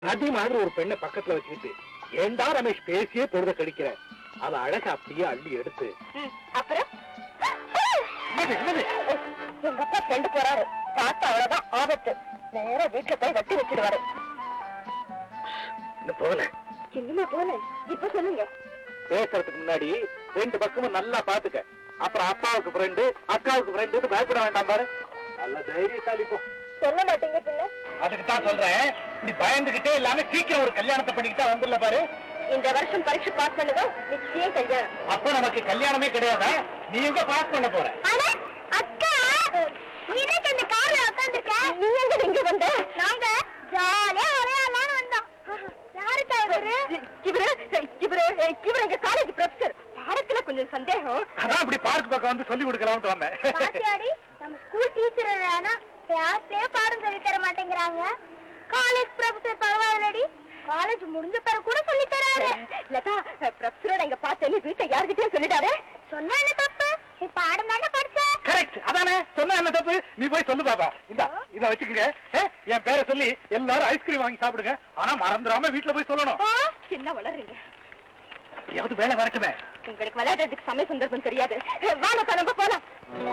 நதி மாதிரி ஒரு பெண்ணை பக்கத்துல வச்சுக்கிட்டு ஏண்டா ரமேஷ் பேசியே பொழுத கடிக்கிற அவ அழக அப்படியே அள்ளி எடுத்து ம், அப்புறம் என்னது, என்னது? எங்க அப்பா ஃப்ரெண்டு போறாரு பார்த்தா அவ்வளவுதான் ஆபத்து நேரா வீட்டுல போய் வெட்டி வச்சிடுவாரு இன்னும் போகல எங்கம்மா போனேன் இப்ப சொல்லுங்க பேசுறதுக்கு முன்னாடி ரெண்டு பக்கமும் நல்லா பாத்துக்க அப்புறம் அப்பாவுக்கு ஃப்ரெண்டு அக்காவுக்கு ஃப்ரெண்டு பயப்பட வேண்டாம் பாரு நல்ல தைரியசாலி போ சொல்ல மாட்டீங்க பின்ன அதுக்கு தான் சொல்றேன் இப்படி பயந்துகிட்டே இல்லாம சீக்கிரம் ஒரு கல்யாணத்தை பண்ணிக்கிட்டா வந்துடல பாரு இந்த வருஷம் பரீட்சை பாஸ் பண்ணதும் நிச்சயம் கல்யாணம் அப்ப நமக்கு கல்யாணமே கிடையாதா நீ எங்க பாஸ் பண்ண போற ஆனா அக்கா நீனக்கு அந்த கார்ல உட்கார்ந்திருக்க நீ எங்க இங்க வந்த நாங்க ஜாலியா விளையாடலாம்னு வந்தோம் யாருக்கா இவரு இவரு இவரு இவரு எங்க காலேஜ் ப்ரொஃபசர் பாடத்துல கொஞ்சம் சந்தேகம் அதான் இப்படி பார்க் பக்கம் வந்து சொல்லி கொடுக்கலாம்னு வந்தேன் பாத்தியாடி நம்ம ஸ்கூல் டீச்சர் ஆனா கிளாஸ்லயே பாடம் சொல்லி தர மாட்டேங்கிறாங்க காலேஜ் ப்ரொஃபசர் பரவாயில்லடி காலேஜ் முடிஞ்ச பிறகு கூட சொல்லி தராரு லதா ப்ரொஃபசரோட எங்க பார்த்தேன்னு வீட்டை யார்கிட்டயும் சொல்லிட்டாரு சொன்னா என்ன தப்பு நீ பாடம் தானே படிச்ச கரெக்ட் அதானே சொன்ன என்ன தப்பு நீ போய் சொல்லு பாப்பா இந்த இத வச்சுக்கங்க ஏ, என் பேரை சொல்லி எல்லாரும் ஐஸ்கிரீம் வாங்கி சாப்பிடுங்க ஆனா மறந்துடாம வீட்டுல போய் சொல்லணும் என்ன வளருங்க எப்படியாவது வேலை வரட்டுமே உங்களுக்கு விளையாடுறதுக்கு சமய சந்தர்ப்பம் தெரியாது வாங்க கிளம்ப போலாம்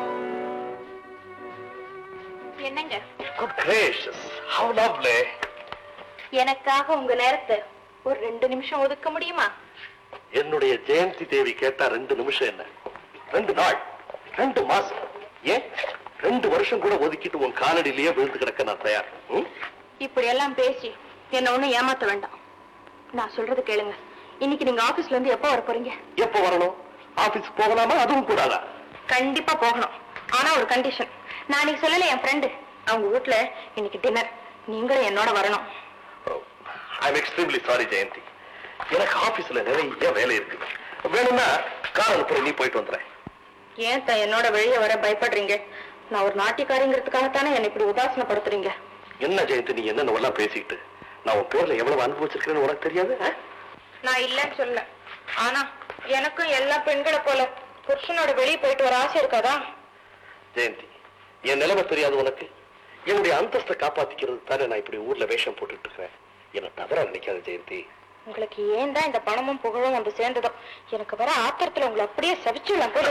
என்னங்க Good gracious, how lovely. எனக்காக உங்க நேரத்தை ஒரு ரெண்டு நிமிஷம் ஒதுக்க முடியுமா என்னுடைய ஜெயந்தி தேவி கேட்டா ரெண்டு நிமிஷம் என்ன ரெண்டு நாள் ரெண்டு மாசம் ஏன் ரெண்டு வருஷம் கூட ஒதுக்கிட்டு உன் காலடியிலேயே விழுந்து கிடக்க நான் தயார் ம்? இப்படி எல்லாம் பேசி என்ன ஒண்ணும் ஏமாத்த வேண்டாம் நான் சொல்றது கேளுங்க இன்னைக்கு நீங்க ஆபீஸ்ல இருந்து எப்போ வர போறீங்க எப்ப வரணும் ஆபீஸ் போகலாமா அதுவும் கூடாதா கண்டிப்பா போகணும் ஆனா ஒரு கண்டிஷன் நான் இன்னைக்கு சொல்லல என் ஃப்ரெண்டு அவங்க வீட்ல இன்னைக்கு டின்னர் நீங்களும் என்னோட வரணும் I am extremely sorry Jayanthi எனக்கு ஆபீஸ்ல நிறைய வேலை இருக்கு வேணும்னா கார் அனுப்புற நீ போயிட்டு வந்துடுறேன் ஏன் தான் என்னோட வெளியே வர பயப்படுறீங்க நான் ஒரு நாட்டியக்காரிங்கிறதுக்காகத்தானே என்னை இப்படி உதாசனப்படுத்துறீங்க என்ன ஜெயந்தி நீ என்ன எல்லாம் பேசிக்கிட்டு நான் உன் பேர்ல எவ்வளவு அனுபவிச்சிருக்கேன்னு உனக்கு தெரியாது ஆ? நான் இல்லைன்னு சொல்ல ஆனா எனக்கும் எல்லா பெண்களை போல புருஷனோட வெளியே போயிட்டு வர ஆசை இருக்காதா ஜெயந்தி என் நிலைமை தெரியாது உனக்கு என்னுடைய அந்தஸ்தை காப்பாத்திக்கிறது தானே நான் இப்படி ஊர்ல வேஷம் போட்டுட்டு இருக்கிறேன் என்ன தவறா நினைக்காத ஜெயந்தி உங்களுக்கு ஏன் தான் இந்த பணமும் புகழும் வந்து சேர்ந்ததோ எனக்கு வர ஆத்திரத்துல உங்களை அப்படியே சபிச்சுடலாம் போது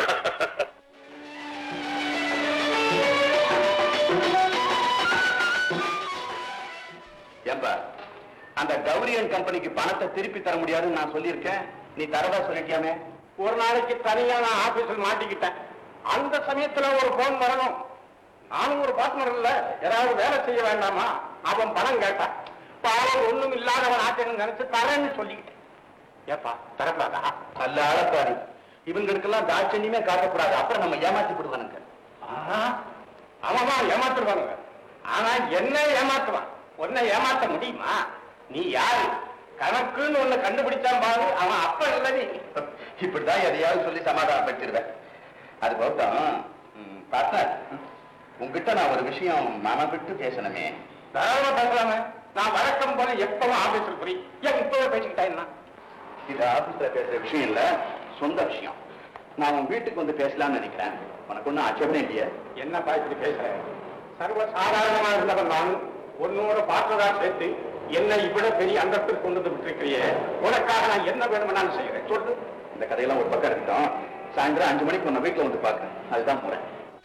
ஏன்பா அந்த கௌரியன் கம்பெனிக்கு பணத்தை திருப்பி தர முடியாதுன்னு நான் சொல்லியிருக்கேன் நீ தரதா சொல்லிட்டியாமே ஒரு நாளைக்கு தனியா நான் ஆபீஸில் மாட்டிக்கிட்டேன் அந்த சமயத்துல ஒரு போன் வரணும் நானும் ஒரு பார்ட்னர் இல்ல ஏதாவது வேலை செய்ய வேண்டாமா அவன் பணம் கேட்டான் பாவம் ஒண்ணும் இல்லாதவன் ஆச்சரியம் நினைச்சு தரேன்னு சொல்லிக்கிட்டேன் ஏப்பா தரக்கூடாதா நல்ல ஆளப்பாரு இவங்களுக்கெல்லாம் தாட்சண்யமே காட்டக்கூடாது அப்புறம் நம்ம ஏமாத்தி விடுவானுங்க அவன் ஏமாத்துருவானுங்க ஆனா என்ன ஏமாத்துவான் உன்னை ஏமாத்த முடியுமா நீ யாரு கணக்குன்னு ஒண்ணு கண்டுபிடிச்சான் பாரு அவன் அப்ப இல்ல நீ இப்படிதான் எதையாவது சொல்லி சமாதானப்படுத்திடுவேன் அது போட்டோம் பார்ட்னர் உங்ககிட்ட நான் ஒரு விஷயம் மன விட்டு பேசணுமே தாராளமா பேசலாமே நான் வழக்கம் போல எப்பவும் ஆபீஸில் புரி ஏன் இப்பவே பேசிக்கிட்டா என்ன இது ஆபீஸ்ல பேசுற விஷயம் இல்ல சொந்த விஷயம் நான் உன் வீட்டுக்கு வந்து பேசலாம்னு நினைக்கிறேன் உனக்கு ஒன்றும் ஆட்சேபனை இல்லையே என்னப்பா இப்படி பேசுற சர்வ சாதாரணமா இருந்தவன் நான் உன்னோட பார்த்ததா சேர்த்து என்னை இவ்விட பெரிய அந்தஸ்துக்கு கொண்டு வந்து விட்டுருக்கிறியே உனக்காக நான் என்ன வேணும்னாலும் செய்யறேன் சொல்லு இந்த கதையெல்லாம் ஒரு பக்கம் இருக்கட்டும் சாயந்தரம் அஞ்சு மணிக்கு உன்னை வீட்டுல வந்து பார்க்கறேன் அதுதான் முறை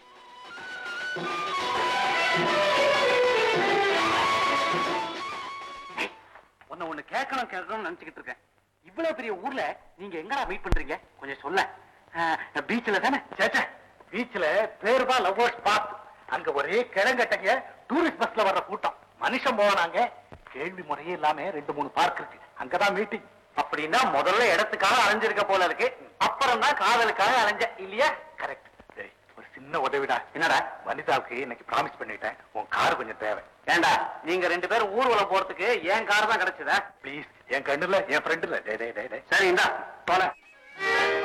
உன்னை ஒண்ணு கேட்கணும் கேட்கணும்னு நினைச்சுக்கிட்டு இருக்கேன் இவ்வளவு பெரிய ஊர்ல நீங்க எங்கடா மீட் பண்றீங்க கொஞ்சம் சொல்ல பீச்ல தானே சேச்சா பீச்ல பேருபா லவ்வர்ஸ் பாத் அங்க ஒரே கிழங்கட்டங்க டூரிஸ்ட் பஸ்ல வர்ற கூட்டம் மனுஷன் போனாங்க கேள்வி முறையே இல்லாம ரெண்டு மூணு பார்க் இருக்கு அங்கதான் மீட்டிங் அப்படின்னா முதல்ல இடத்துக்காக அலைஞ்சிருக்க போல இருக்கு அப்புறம் தான் காதலுக்காக அலைஞ்ச இல்லையா கரெக்ட் சரி ஒரு சின்ன உதவிடா என்னடா வனிதாவுக்கு இன்னைக்கு ப்ராமிஸ் பண்ணிட்டேன் உன் கார் கொஞ்சம் தேவை ஏண்டா நீங்க ரெண்டு பேரும் ஊர்வலம் போறதுக்கு என் கார் தான் கிடைச்சதா ப்ளீஸ் என் கண்ணுல என் ஃப்ரெண்டுல டே டே டே சரி இந்தா போல